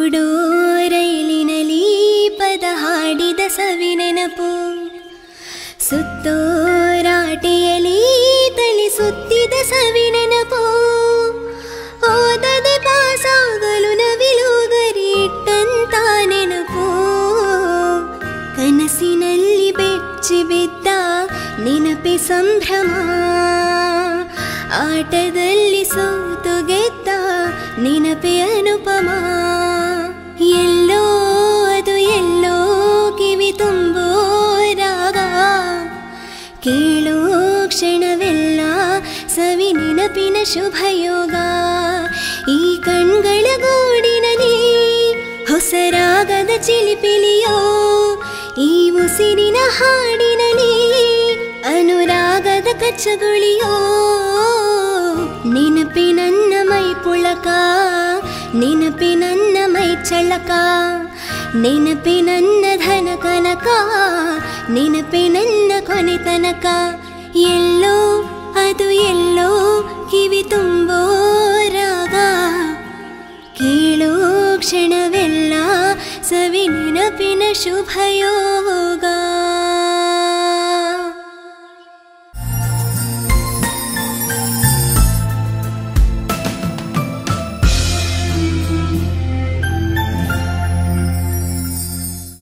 ಓಡೋ ರೈಲಿನಲ್ಲಿ ಪದ ಹಾಡಿದ ಸವಿ ನೆನಪು ಸುತ್ತೋ ರಾಟೆಯಲ್ಲಿ ತಲೆ ಸುತ್ತಿದ ಸವಿ ನೆನಪು ಓದದೆ ಪಾಸಾಗಲು ನವಿಲು ಗರಿ ಇಟ್ಟಂತ ನೆನಪು ಕನಸಿನಲ್ಲಿ ಬೆಚ್ಚಿ ಬಿದ್ದ ನೆನಪೆ ಸಂಭ್ರಮ ಆಟದಲ್ಲಿ ಸೋತು ಗೆದ್ದ ನೆನಪೆ ಅನುಪಮ ಎಲ್ಲೋ ಅದು ಎಲ್ಲೋ ಕಿವಿ ತುಂಬೋ ರಾಗ ಕೇಳೋ ಕ್ಷಣವೆಲ್ಲ ಸವಿ ನೆನಪಿನ ಶುಭಯೋಗ ಈ ಕಣ್ಗಳ ಗೂಡಿನಲ್ಲಿ ಹೊಸ ರಾಗದ ಚಿಲಿಪಿಲಿಯೋ ಈ ಉಸಿರಿನ ಹಾಡಿನಲ್ಲಿ ಅನುರಾಗದ ಕಚ್ಚಗುಳಿಯೋ ನೆನಪಿ ನನ್ನ ಮೈ ಪುಳಕ ನೆನಪಿ ನನ್ನ ಮೈ ಚಳಕ ನೆನಪಿ ನನ್ನ ಧನ ಕನಕ ನೆನಪಿ ನನ್ನ ಕೊನೆ ತನಕ ಎಲ್ಲೋ ಅದು ಎಲ್ಲೋ ಕಿವಿ ತುಂಬೋ ರಾಗ ಕೇಳೋ ಕ್ಷಣವೆಲ್ಲ ಸವಿ ನೆನಪಿನ ಶುಭಯೋ